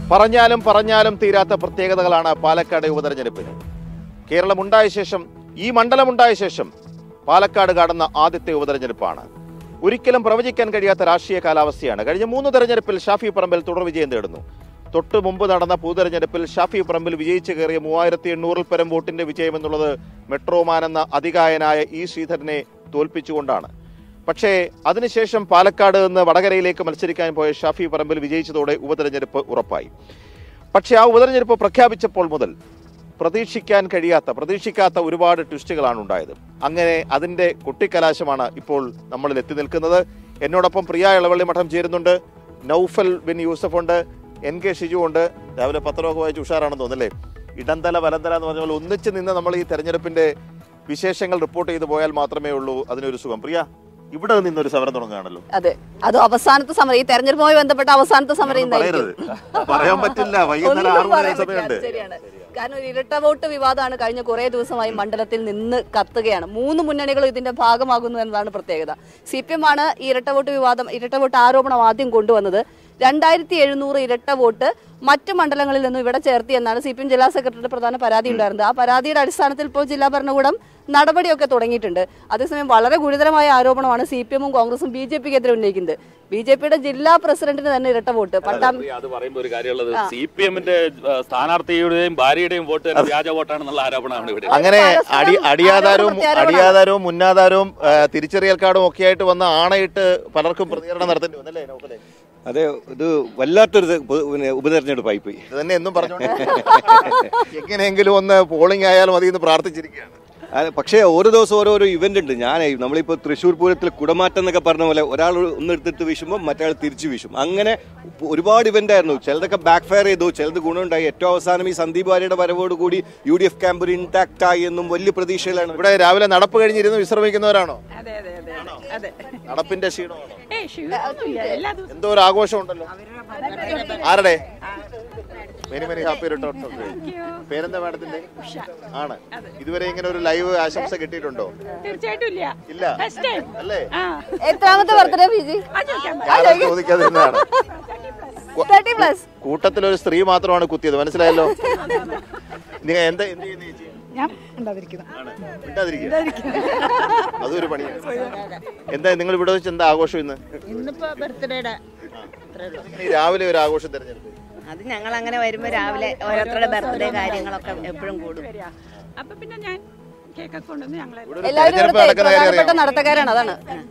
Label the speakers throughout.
Speaker 1: പറഞ്ഞാലും പറഞ്ഞാലും തീരാത്ത പ്രത്യേകതകളാണ് പാലക്കാട് ഉപതെരഞ്ഞെടുപ്പിന് കേരളം ഉണ്ടായ ശേഷം ഈ മണ്ഡലം ഉണ്ടായ ശേഷം പാലക്കാട് കാണുന്ന ആദ്യത്തെ ഉപതെരഞ്ഞെടുപ്പാണ് ഒരിക്കലും പ്രവചിക്കാൻ കഴിയാത്ത രാഷ്ട്രീയ കാലാവസ്ഥയാണ് കഴിഞ്ഞ മൂന്ന് തെരഞ്ഞെടുപ്പിൽ ഷാഫി പറമ്പിൽ തുടർ വിജയം നേടുന്നു തൊട്ടു മുമ്പ് നടന്ന പൊതുതെരഞ്ഞെടുപ്പിൽ ഷാഫി പറമ്പിൽ വിജയിച്ചു കയറിയ മൂവായിരത്തി എണ്ണൂറിൽ പരം വോട്ടിന്റെ വിജയം എന്നുള്ളത് മെട്രോമാൻ എന്ന അതികായനായ ഇ ശ്രീധരനെ തോൽപ്പിച്ചുകൊണ്ടാണ് പക്ഷേ അതിനുശേഷം പാലക്കാട് നിന്ന് വടകരയിലേക്ക് മത്സരിക്കാൻ പോയ ഷാഫി പറമ്പിൽ വിജയിച്ചതോടെ ഉപതെരഞ്ഞെടുപ്പ് ഉറപ്പായി പക്ഷേ ആ ഉപതെരഞ്ഞെടുപ്പ് പ്രഖ്യാപിച്ചപ്പോൾ മുതൽ പ്രതീക്ഷിക്കാൻ കഴിയാത്ത പ്രതീക്ഷിക്കാത്ത ഒരുപാട് ട്വിസ്റ്റുകളാണ് ഉണ്ടായത് അങ്ങനെ അതിന്റെ കുട്ടിക്കലാശമാണ് ഇപ്പോൾ നമ്മളിൽ എത്തി നിൽക്കുന്നത് എന്നോടൊപ്പം പ്രിയ ഇളവള്ളി മഠം ചേരുന്നുണ്ട് നൗഫൽ ബിൻ യൂസഫ് ഉണ്ട് എൻ കെ ഷിജു ഉണ്ട് രാവിലെ പത്രമൊക്കെ വായിച്ച് ഉഷാറാണെന്ന് തോന്നുന്നല്ലേ ഇടന്തല വലന്തല എന്ന് പറഞ്ഞ പോലെ ഒന്നിച്ച് നിന്ന് നമ്മൾ ഈ തെരഞ്ഞെടുപ്പിന്റെ വിശേഷങ്ങൾ റിപ്പോർട്ട് ചെയ്തു പോയാൽ മാത്രമേ ഉള്ളൂ അതിനൊരു സുഖം പ്രിയ ഇവിടെ നിന്നൊരു സമരം തുടങ്ങുകയാണല്ലോ
Speaker 2: അതെ അത് അവസാനത്തെ സമരം ഈ തെരഞ്ഞെടുപ്പുമായി ബന്ധപ്പെട്ട അവസാനത്തെ സമരം
Speaker 1: പറയരുത്
Speaker 2: ഇന്നായിരിക്കും
Speaker 1: പറയാൻ പറ്റില്ല വൈകുന്നേരം ആറു
Speaker 2: ഒന്നും
Speaker 1: മണി
Speaker 2: പറയാൻ
Speaker 1: സമയമുണ്ട്
Speaker 2: പറ്റില്ല. ശരിയാണ് കാരണം ഒരു ഇരട്ട വോട്ട് വിവാദമാണ് കഴിഞ്ഞ കുറെ ദിവസമായി മണ്ഡലത്തിൽ നിന്ന് കത്തുകയാണ് മൂന്ന് മുന്നണികളും ഇതിന്റെ ഭാഗമാകുന്നു എന്നതാണ് പ്രത്യേകത സി പി എം ആണ് ഈ ഇരട്ട വോട്ട് വിവാദം ഇരട്ട വോട്ട് ആരോപണം ആദ്യം കൊണ്ടുവന്നത് രണ്ടായിരത്തി എഴുന്നൂറ് ഇരട്ട വോട്ട് മറ്റ് മണ്ഡലങ്ങളിൽ നിന്നും ഇവിടെ ചേർത്തി എന്നാണ് സി പി എം ജില്ലാ സെക്രട്ടറിയുടെ പ്രധാന പരാതി ഉണ്ടായിരുന്നത് ആ പരാതിയുടെ അടിസ്ഥാനത്തിൽ ഇപ്പോൾ ജില്ലാ ഭരണകൂടം നടപടിയൊക്കെ തുടങ്ങിയിട്ടുണ്ട് അതേസമയം വളരെ ഗുരുതരമായ ആരോപണമാണ് സി പി എമ്മും കോൺഗ്രസും ബി ജെ പിക്കെതിരെ ഉന്നയിക്കുന്നത് ബി ജെ പിയുടെ ജില്ലാ പ്രസിഡന്റിന് തന്നെ ഇരട്ട വോട്ട് പട്ടാം
Speaker 3: പ്രിയ, അത് പറയുമ്പോൾ ഒരു കാര്യമുള്ളത് സി പി എമ്മിന്റെ സ്ഥാനാർത്ഥിയുടെയും ഭാര്യയുടെയും വോട്ട് തന്നെ വ്യാജ വോട്ടാണെന്നുള്ള ആരോപണമാണ് ഇവിടെ
Speaker 1: അങ്ങനെ
Speaker 2: പരസ്പരം
Speaker 1: അടി അടിയാധാരവും
Speaker 2: ആരോപണ പ്രത്യാരോപണം.
Speaker 1: അടിയാധാരവും മുന്നാധാരവും ആ, തിരിച്ചറിയൽ കാർഡും ഒക്കെ ആയിട്ട് വന്ന ആണയിട്ട് പലർക്കും പ്രതികരണം നടത്തേണ്ടി വന്നല്ലേ നൗഫലെ?
Speaker 4: അതെ ഇത് വല്ലാത്തൊരു ഇത് ഉപ- പിന്നെ ഉപതെരഞ്ഞെടുപ്പായി പോയി
Speaker 1: ഇത് തന്നെ എന്നും പറഞ്ഞോണ്ട് എങ്ങനെയെങ്കിലും ഒന്ന് പോളിംഗ് ആയാൽ മതി എന്ന് പ്രാർത്ഥിച്ചിരിക്കുകയാണ്
Speaker 4: അത് പക്ഷേ ഓരോ ദിവസം ഓരോരോ ഇവന്റ് ഉണ്ട് ഞാൻ നമ്മളിപ്പോൾ തൃശ്ശൂർ പൂരത്തിൽ കുടമാറ്റം എന്നൊക്കെ പറഞ്ഞ പോലെ ഒരാൾ ഒന്ന് എടുത്തിട്ട് വീശുമ്പോൾ മറ്റേ തിരിച്ചു വീശും അങ്ങനെ ഉപ്പ് ഒരുപാട് ഇവന്റ് ആയിരുന്നു ചിലതൊക്കെ ബാക്ക് ഫയർ ചെയ്തു ചിലത് ഗുണമുണ്ടായി ഏറ്റവും അവസാനം ഈ സന്ദീപ് വാര്യയുടെ വരവോട് കൂടി യു ഡി എഫ് ക്യാമ്പ് ഒരു ഇൻടാക്ട് ആയി എന്നും വലിയ പ്രതീക്ഷയിലാണ്
Speaker 1: ഇവിടെ രാവിലെ നടപ്പ് കഴിഞ്ഞിരുന്ന് വിശ്രമിക്കുന്നവരാണോ
Speaker 5: അതെ അതെ അതെ അതെ
Speaker 1: നടപ്പിന്റെ ക്ഷീണമാണോ
Speaker 5: ഏയ് ക്ഷീണമൊന്നുമില്ല എല്ലാ ദിവസവും
Speaker 1: എന്തോ ഒരു ആഘോഷം ഉണ്ടല്ലോ ആരുടെ മെനി മെനി ഹാപ്പി റിട്ടേൺ പേരെന്താ മാഡത്തിന്റെ ആണ് ഇതുവരെ ഇങ്ങനെ ഒരു ലൈവ് ആശംസ കിട്ടിയിട്ടുണ്ടോ
Speaker 5: തീർച്ചയായിട്ടും ഇല്ല
Speaker 1: ഇല്ല
Speaker 5: ഫസ്റ്റ് ടൈം
Speaker 1: അല്ലേ
Speaker 5: ആ
Speaker 2: എത്രാമത്തെ ബർത്ത്ഡേ പി ജി
Speaker 5: അത് ചോദിക്കാൻ
Speaker 1: ഞാനത് ചോദിക്കാതിരുന്നതാണ്
Speaker 2: തേർട്ടി പ്ലസ്
Speaker 1: കൂട്ടത്തിലൊരു സ്ത്രീ മാത്രമാണ് കുത്തിയത് മനസ്സിലായല്ലോ നിങ്ങൾ എന്താ എന്ത് ചെയ്യുന്നു ചേച്ചി
Speaker 5: ഞാൻ ഉണ്ടാതിരിക്കുന്നു
Speaker 1: ആണ്. മിണ്ടാതിരിക്കുക. അതൊരു പണിയാണ് എന്താ നിങ്ങൾ ഇവിടെ വെച്ച് എന്താ ആഘോഷം ഇന്ന്
Speaker 5: ഇന്നിപ്പോ ബർത്ത്ഡേയുടെ
Speaker 1: ഇങ്ങനെ ഈ രാവിലെ ഒരു ആഘോഷം തിരഞ്ഞെടുപ്പ്
Speaker 6: അത് ഞങ്ങൾ അങ്ങനെ വരുമ്പോ രാവിലെ ഓരോരുത്തരുടെ ബർത്ത്ഡേ കാര്യങ്ങളൊക്കെ എപ്പോഴും കൂടും
Speaker 5: അപ്പൊ പിന്നെ ഞാൻ കേക്കൊക്കെ കൊണ്ടുവന്ന് ഞങ്ങളെ
Speaker 1: ഇവിടെ ഒരു
Speaker 2: എല്ലാവരും
Speaker 1: തെരഞ്ഞെടുപ്പ്
Speaker 2: ഇവിടുത്തെ
Speaker 1: നടക്കുന്ന കാര്യം
Speaker 2: പ്രധാനപ്പെട്ട
Speaker 1: അറിയാം
Speaker 2: നടത്തക്കാരാണ് അതാണ്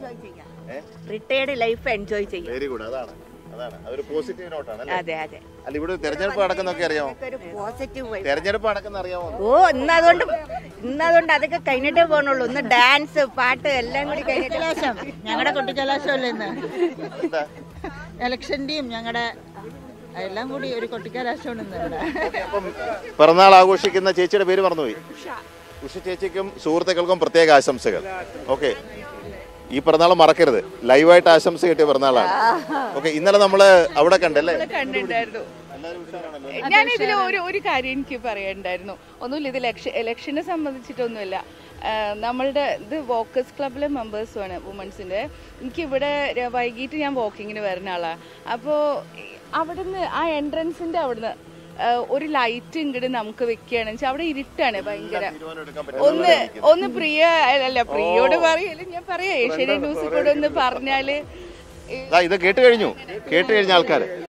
Speaker 6: റിട്ടയർഡ് ലൈഫ് എൻജോയ് ചെയ്യും
Speaker 1: വെരി ഗുഡ് അതാണ് അതാണ് അതൊരു പോസിറ്റീവ് നോട്ടാണ് അല്ലേ
Speaker 6: അതെ അതെ
Speaker 1: അല്ല ഇവിടെ ഒരു തെരഞ്ഞെടുപ്പ് നടക്കുന്നൊക്കെ അറിയാമോ
Speaker 6: ഒരു പോസിറ്റീവ്
Speaker 1: തെരഞ്ഞെടുപ്പ് നടക്കുന്ന അറിയാമോ
Speaker 6: ഓ ഇന്ന് അതുകൊണ്ട് ഇന്ന് അതുകൊണ്ട് അതൊക്കെ കഴിഞ്ഞിട്ടേ പോകണുള്ളൂ ഇന്ന് ഡാൻസ് പാട്ട് എല്ലാം കൂടി കഴിഞ്ഞിട്ട്
Speaker 5: കലാശം ഞങ്ങളുടെ കൊട്ടിക്കലാശമല്ലേ ഇന്ന്
Speaker 1: എന്താ
Speaker 5: ഇലക്ഷന്റെയും ഞങ്ങളുടെ എല്ലാം കൂടി ഒരു കൊട്ടിക്കലാശമാണ് ഇന്ന് ഇവിടെ
Speaker 1: അപ്പം പിറന്നാൾ ആഘോഷിക്കുന്ന ചേച്ചിയുടെ പേര് മറന്നുപോയി ഉഷ ചേച്ചിക്കും സുഹൃത്തുക്കൾക്കും പ്രത്യേക ആശംസകൾ ഓക്കെ ഈ പിറന്നാൾ മറക്കരുത് ലൈവായിട്ട് ആശംസ കിട്ടിയ പിറന്നാളാണ് ഓക്കെ ഇന്നലെ നമ്മള് അവിടെ കണ്ടല്ലേ
Speaker 7: കണ്ടിട്ടുണ്ടായിരുന്നു ഞാൻ ഇതിൽ ഒരു ഒരു കാര്യം എനിക്ക് പറയാനുണ്ടായിരുന്നു ഒന്നുമില്ല ഇത് ഇലക്ഷൻ ഇലക്ഷനെ സംബന്ധിച്ചിട്ടൊന്നുമില്ല ആഹ് നമ്മളുടെ ഇത് വോക്കേഴ്സ് ക്ലബിലെ മെമ്പേഴ്സുമാണ് വുമൻസിൻ്റെ എനിക്കിവിടെ ര- വൈകിട്ട് ഞാൻ വാക്കിങ്ങിന് വരുന്ന ആളാണ് അപ്പോൾ അവിടുന്ന് ആ എൻട്രൻസിൻ്റെ അവിടുന്ന് ആഹ് ഒരു ലൈറ്റ് ഇങ്ങോട്ട് നമുക്ക് വെക്കുകയാണെന്ന് വെച്ചാൽ അവിടെ ഇരുട്ടാണ് ഭയങ്കര ഒന്ന് ഒന്ന് പ്രിയ അല്ല പ്രിയോട് പറയല്ല ഞാൻ പറയാം ഏഷ്യാനെറ്റ് ന്യൂസിൽ കൂടെ ഒന്ന് പറഞ്ഞാല്
Speaker 1: ദാ ഇത് കേട്ട് കഴിഞ്ഞു കേട്ട് കഴിഞ്ഞ ആൾക്കാർ